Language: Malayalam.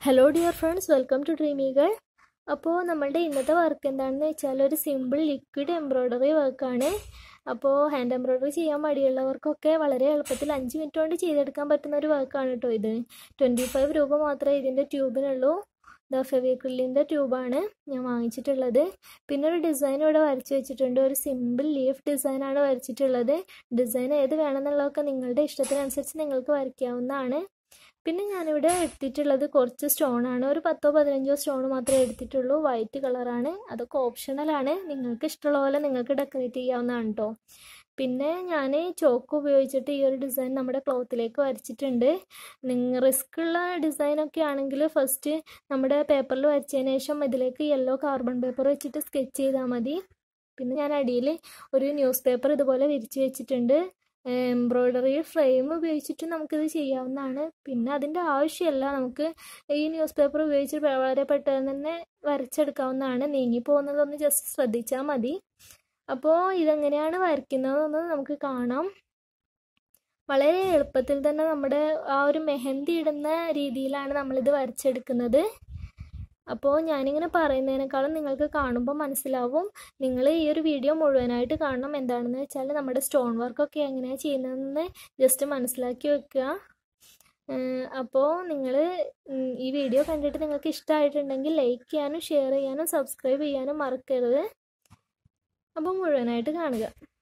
hello dear friends welcome to ഡ്രീമികൾ അപ്പോൾ നമ്മളുടെ ഇന്നത്തെ വർക്ക് എന്താണെന്ന് വെച്ചാൽ ഒരു സിമ്പിൾ ലിക്വിഡ് എംബ്രോയ്ഡറി വർക്കാണ് അപ്പോൾ ഹാൻഡ് എംബ്രോയ്ഡറി ചെയ്യാൻ മടിയുള്ളവർക്കൊക്കെ വളരെ എളുപ്പത്തിൽ അഞ്ച് മിനിറ്റ് കൊണ്ട് ചെയ്തെടുക്കാൻ പറ്റുന്ന ഒരു വർക്കാണ് കേട്ടോ ഇത് ട്വൻറ്റി ഫൈവ് രൂപ മാത്രമേ ഇതിൻ്റെ ട്യൂബിനുള്ളൂ ദ ഫെവിക്രിലിൻ്റെ ട്യൂബാണ് ഞാൻ വാങ്ങിച്ചിട്ടുള്ളത് പിന്നെ ഒരു ഡിസൈൻ ഇവിടെ വരച്ച് വെച്ചിട്ടുണ്ട് ഒരു സിമ്പിൾ ലീഫ് ഡിസൈനാണ് വരച്ചിട്ടുള്ളത് ഡിസൈൻ ഏത് വേണമെന്നുള്ളതൊക്കെ നിങ്ങളുടെ ഇഷ്ടത്തിനനുസരിച്ച് നിങ്ങൾക്ക് വരയ്ക്കാവുന്നതാണ് പിന്നെ ഞാനിവിടെ എടുത്തിട്ടുള്ളത് കുറച്ച് സ്റ്റോണാണ് ഒരു പത്തോ പതിനഞ്ചോ സ്റ്റോൺ മാത്രമേ എടുത്തിട്ടുള്ളൂ വൈറ്റ് കളറാണ് അതൊക്കെ ഓപ്ഷണലാണ് നിങ്ങൾക്ക് ഇഷ്ടമുള്ള പോലെ നിങ്ങൾക്ക് ഡെക്കറേറ്റ് ചെയ്യാവുന്നതാണ് കേട്ടോ പിന്നെ ഞാൻ ചോക്ക് ഉപയോഗിച്ചിട്ട് ഈ ഒരു ഡിസൈൻ നമ്മുടെ ക്ലോത്തിലേക്ക് വരച്ചിട്ടുണ്ട് നിങ്ങൾ റിസ്ക് ഉള്ള ഡിസൈനൊക്കെ ആണെങ്കിൽ ഫസ്റ്റ് നമ്മുടെ പേപ്പറിൽ വരച്ചതിന് ശേഷം ഇതിലേക്ക് യെല്ലോ കാർബൺ പേപ്പർ വെച്ചിട്ട് സ്കെച്ച് ചെയ്താൽ മതി പിന്നെ ഞാൻ അടിയിൽ ഒരു ന്യൂസ് പേപ്പർ ഇതുപോലെ വിരിച്ച് വെച്ചിട്ടുണ്ട് എംബ്രോയ്ഡറി ഫ്രെയിം ഉപയോഗിച്ചിട്ട് നമുക്കിത് ചെയ്യാവുന്നതാണ് പിന്നെ അതിൻ്റെ ആവശ്യമില്ല നമുക്ക് ഈ ന്യൂസ് പേപ്പർ ഉപയോഗിച്ച് വളരെ പെട്ടെന്ന് തന്നെ വരച്ചെടുക്കാവുന്നതാണ് നീങ്ങി പോകുന്നതൊന്ന് ജസ്റ്റ് ശ്രദ്ധിച്ചാൽ മതി അപ്പോൾ ഇതെങ്ങനെയാണ് വരയ്ക്കുന്നതെന്ന് നമുക്ക് കാണാം വളരെ എളുപ്പത്തിൽ തന്നെ നമ്മുടെ ആ ഒരു മെഹന്തി ഇടുന്ന രീതിയിലാണ് നമ്മളിത് വരച്ചെടുക്കുന്നത് അപ്പോൾ ഞാനിങ്ങനെ പറയുന്നതിനേക്കാളും നിങ്ങൾക്ക് കാണുമ്പോൾ മനസ്സിലാവും നിങ്ങൾ ഈ ഒരു വീഡിയോ മുഴുവനായിട്ട് കാണണം എന്താണെന്ന് വെച്ചാൽ നമ്മുടെ സ്റ്റോൺ വർക്കൊക്കെ എങ്ങനെയാണ് ചെയ്യുന്നതെന്ന് ജസ്റ്റ് മനസ്സിലാക്കി വെക്കുക അപ്പോൾ നിങ്ങൾ ഈ വീഡിയോ കണ്ടിട്ട് നിങ്ങൾക്ക് ഇഷ്ടമായിട്ടുണ്ടെങ്കിൽ ലൈക്ക് ചെയ്യാനും ഷെയർ ചെയ്യാനും സബ്സ്ക്രൈബ് ചെയ്യാനും മറക്കരുത് അപ്പോൾ മുഴുവനായിട്ട് കാണുക